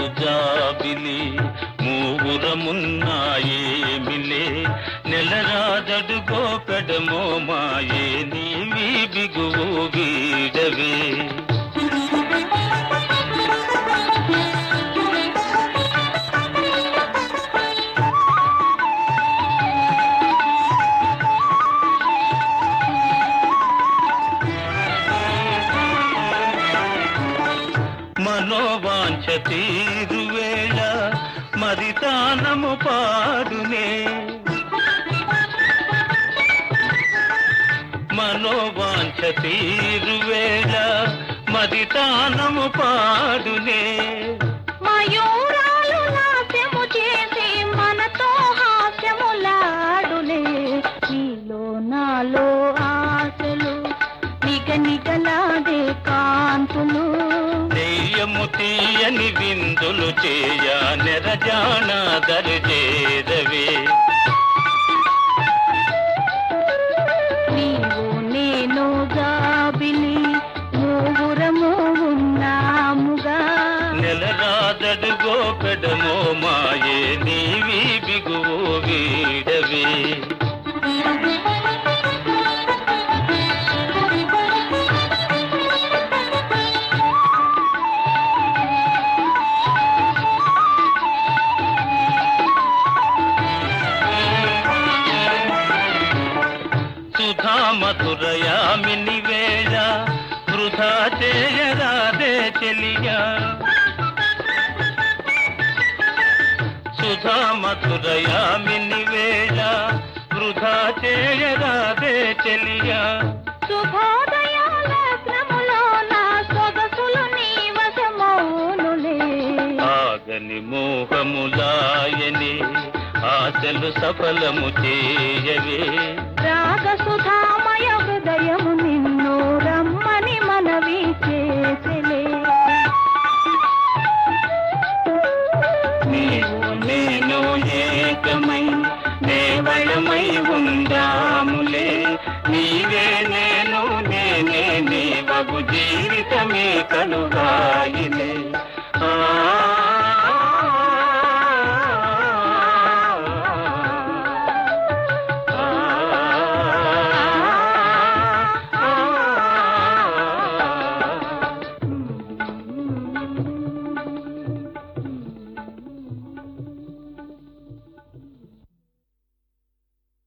జాబిలి మూగురమున్నాయేమిలే నెలరాదడుగో పెడమో మాయే నీవి బిగువు వీడవే మనోవాంఛ తీరువేళ మరి తానము పాడునే మనోవాంఛ తీరువేళ మరి తానము పాడునే మయూరాలు నాట్యము చేసి మనతో హాస్యములాడులే నీలో నాలో ఆశలు నిగ నిగలాడే కాంతులు దెయ్యము తీయని విందులు చేయ నెరజాన దరిజేరవే నీవు నేను జాబిలి మూగురము ఉన్నాముగా నెలరాదడుగో పెడమో మాయే నీవి బిగువు వీడవే సుధా మధురయామిని వేళ వృధా చేయరాదే చెలియా సుధా మధురయామిని వేళ వృధా చేయరాదే చెలియా శుభోదయాల క్రములో నా సొగసులు నీ వశమౌనులే ఆగని మోహములాయని ఆశలు సఫలము చేయవే రాగ సుధామయ హృదయము నిన్ను రమ్మని మనవి చేసలే నీవు నేను ఏకమై దేవళమై ఉందాములే నీవే నేను నేనే నీ బగు జీవితమే కలుగాయిలే